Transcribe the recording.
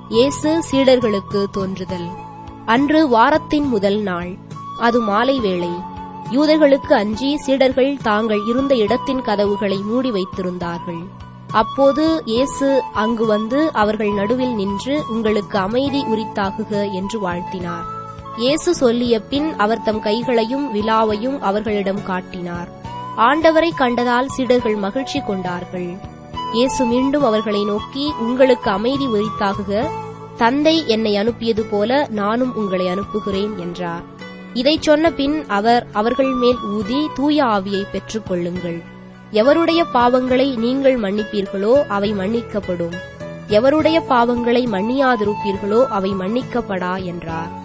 இயேசு சீடர்களுக்கு தோன்றுதல் அன்று வாரத்தின் முதல் நாள் அது மாலை வேளை யூதர்களுக்கு அஞ்சி சீடர்கள் தாங்கள் இருந்த இடத்தின் கதவுகளை மூடி வைத்திருந்தார்கள் அப்போது இயேசு அங்கு வந்து அவர்கள் நடுவில் நின்று உங்களுக்கு அமைதி உரித்தாகுக என்று வாழ்த்தினார் இயேசு சொல்லிய பின் அவர் தம் கைகளையும் விலாவையும் அவர்களிடம் காட்டினார் ஆண்டவரை கண்டதால் சீடர்கள் மகிழ்ச்சி கொண்டார்கள் இயேசு மீண்டும் அவர்களை நோக்கி உங்களுக்கு அமைதி உரித்தாகுக தந்தை என்னை அனுப்பியது போல நானும் உங்களை அனுப்புகிறேன் என்றார் இதைச் சொன்ன பின் அவர் அவர்கள் மேல் ஊதி தூய ஆவியை பெற்றுக் கொள்ளுங்கள் எவருடைய பாவங்களை நீங்கள் மன்னிப்பீர்களோ அவை மன்னிக்கப்படும் எவருடைய பாவங்களை மன்னியாதிருப்பீர்களோ அவை மன்னிக்கப்படா என்றார்